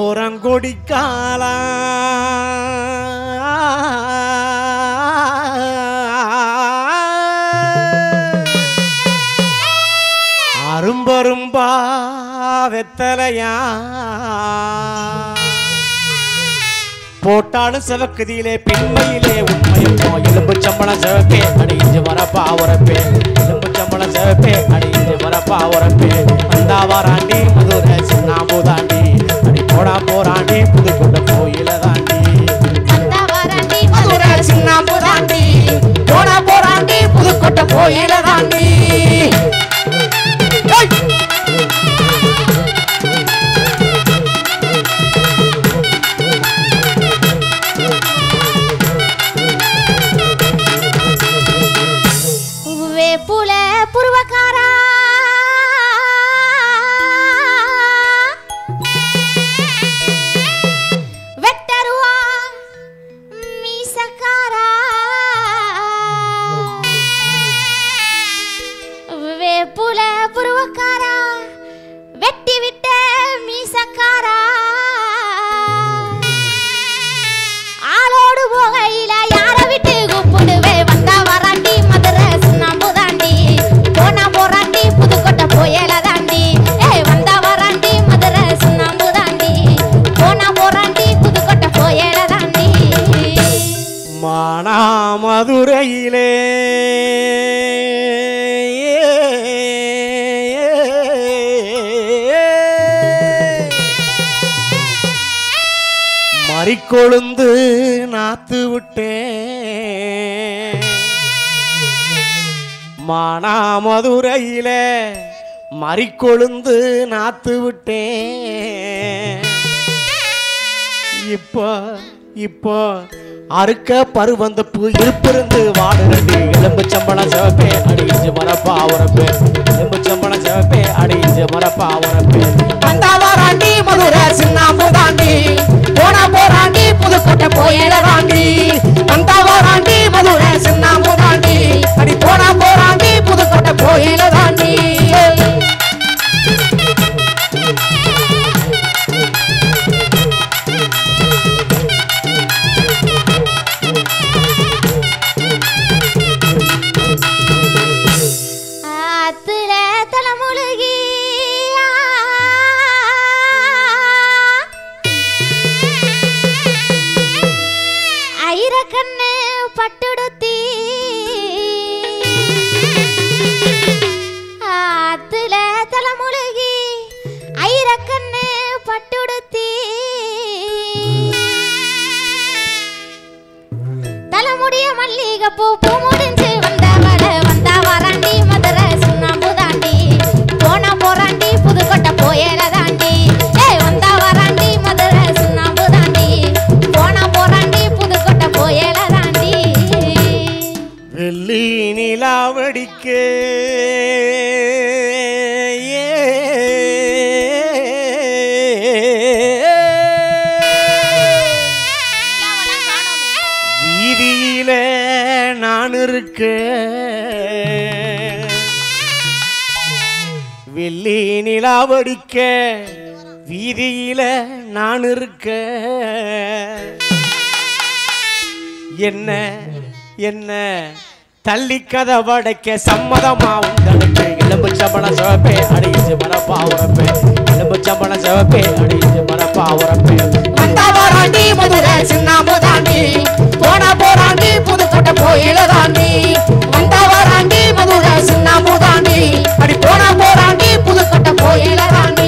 ஓரங்கொடிக்காலா அரும்பரும்பா வெத்தலையா போட்டாலும் சிவக்குதியிலே பின்மையிலே உண்மையப்போ எலும்பு சம்பளம் சிவப்பே அடிஞ்சு வரப்பா உரப்பே எலும்பு சம்பளம் சிவப்பே அடிஞ்சு வரப்பா உரப்பே வந்தா வாராண்டி மதுரை சின்னாம்பூதாண்டி அடி போடா போராண்டி புதுக்கொண்ட கோயில தாண்டி வந்தா வாராண்டி மதுரை சின்னாம்பூதாண்டி போடா போராண்டி புதுக்கொண்ட கோயில தாண்டி ஏய்! வேப்புல புருவக்காரா வெட்டருவா மீசக்காரா வேப்புல புருவக்காரா வெட்டி விட்ட மீசக்காரா ஆளோடு போகையில யார விட்டு கூப்பிடுவே வந்தா வராண்டி மதுரை சுண்ணாம்பு தாண்டி போனா போறாண்டி புதுக்கோட்டை புயல தாண்டி ஏய் வந்தா வராண்டி மதுரை சுண்ணாம்பு தாண்டி போனா போறாண்டி புதுக்கோட்டை புயல தாண்டி மானாமதுரையிலே மறிக்கொழுந்து நாத்து விட்டேன் மானாமதுரையிலே மறிக்கொழுந்து நாத்து விட்டேன் இப்போ இப்போ அறுக்க பருவந்த பூ இருப்பிருந்து வாடுறது எலும்பு சம்பளம் சிவப்பே அடிஞ்சு மரப்பா உரப்பு எலும்பு சம்பளம் சிவப்பே அடிஞ்சு மரப்பா உரப்பு வந்தா வாராண்டி மதுரை சின்னாம்பு தாண்டி போனா போராண்டி புதுக்கோட்டை போயில தாண்டி வந்தா வாராண்டி மதுரை சின்னாம்பு தாண்டி அடி போனா போராண்டி புதுக்கோட்டை போயில தாண்டி ஆத்துல தலைமுழுகி ஐரக்கண்ணு பட்டுடுத்தி ஆத்துல தலைமுழுகி ஐரக்கண்ணு பட்டுடுத்தி தலைமுடிய மல்லிகைப்பூ பூ முடிஞ்சு வந்தவள வந்தா வராண்டி மதுரை சுண்ணாம்பு தாண்டி போனா போறாண்டி புதுக்கோட்டை போயல தாண்டி ஏய் வந்தா வராண்டி மதுரை சுண்ணாம்பு தாண்டி போனா போறாண்டி புதுக்கோட்டை போயல தாண்டி வெள்ளி நிலாவடிக்க வீதியில நான் இருக்க வெள்ளி நிலாவடிக்க வீதியில நான் இருக்க என்ன என்ன தள்ளி கதை வடைக்க சம்மதமா உங்களுக்கு எலும்பு சம்பளம் சிவப்பே அடிச்சு மரப்பா உரப்பே எலும்பு சம்பளம் சிவப்பே அடிச்சு மரப்பா உரப்பே வந்தா போராண்டி மதுரை சின்னாம்பு தாண்டி போனா போராண்டி புதுக்கோட்டை கோயில தாண்டி வந்தா போராண்டி மதுரை சின்னாம்பு தாண்டி அடி போனா போராண்டி புதுக்கோட்டை கோயில தாண்டி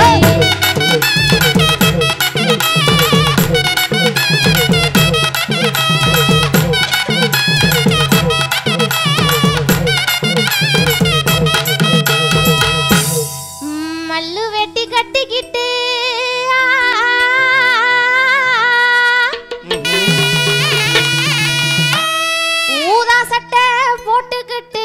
ம், மல்லு வெட்டி கட்டிக்கிட்டு ஊதா சட்டை போட்டுக்கிட்டு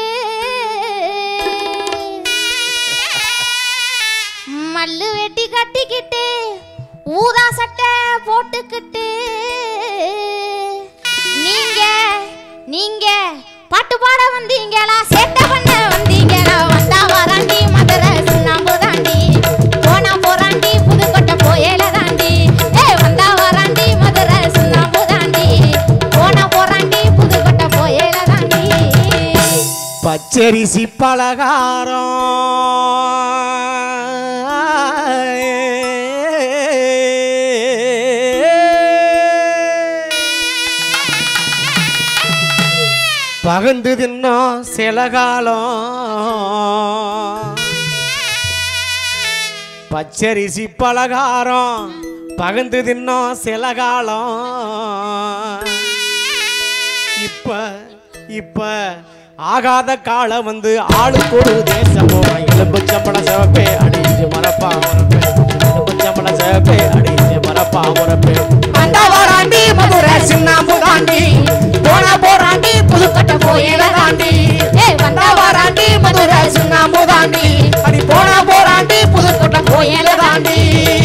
மல்லு வெட்டி கட்டிக்கிட்டு ஊதா சட்டை போட்டுக்கிட்டு நீங்க நீங்க பாட்டு பாட வந்தீங்களா சேட்டை பண்ண வந்தீங்களா வந்தா வராண்டி மதுரை சுண்ணாம்பு தாண்டி போனா போறாண்டி புதுக்கோட்டை போயல தாண்டி பச்சரிசி பலகாரம் பகந்து தின்னோம் சில காலம் பச்சரிசி பலகாரம் பகந்து தின்னோம் சில காலம் இப்ப இப்ப ஆகாத காலம் வந்து ஆளுக்கு ஒரு தேசம் போறேன் எலும்பு சம்பள சிவப்பே அடிச்சு மரப்பா உரப்பே எலும்பு சம்பள சிவப்பே அடிச்சு மரப்பா உரப்பே வந்த வராண்டி மதுரை சின்னாம்புதாண்டி போன போராண்டி புதுக்கட்ட கோயில தாண்டி ஏய் வந்த வராண்டி மதுரை சின்னாம்புதாண்டி அடி போன போராண்டி புதுக்கட்ட கோயில தாண்டி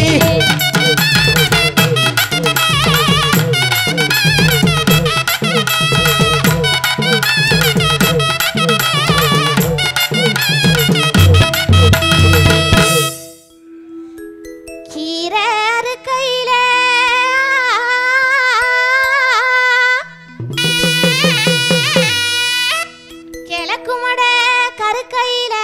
கீரை அறுக்கையில கிழக்கு மட கருக்கையில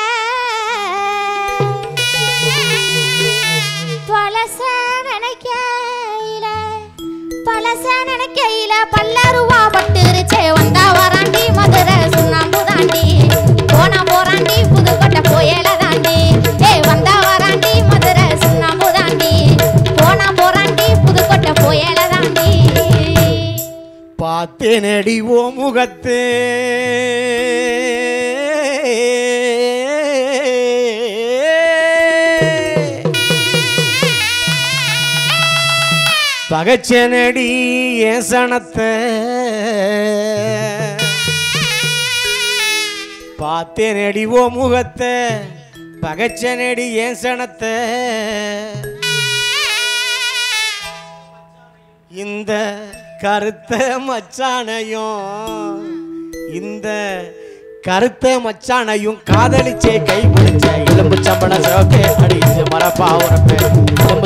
பழச நினைக்கையில பழச நினைக்கையில பல்லருவா பட்டுருச்சே வந்தா வராண்டி மதுரை சுண்ணாம்பு தாண்டி போனா போராண்டி புதுக்கோட்டை கோயில தாண்டி ஏய் வந்தா வராண்டி மதுரை சுண்ணாம்பு தாண்டி போனா போராண்டி புதுக்கோட்டை கோயில தாண்டி பார்த்தேனடி ஓ முகத்தே பகச்சனடி என் சனத்தை பார்த்தேனடி ஓ முகத்தை பகச்சனடி என் சனத்தை இந்த கருத்த மச்சானையும் இந்த கருத்த மச்சானையும் காதலிச்சே கை பிடிச்ச எலும்பு சம்பள சிவப்பே அடிச்சு மரப்பா உரப்பே எலும்பு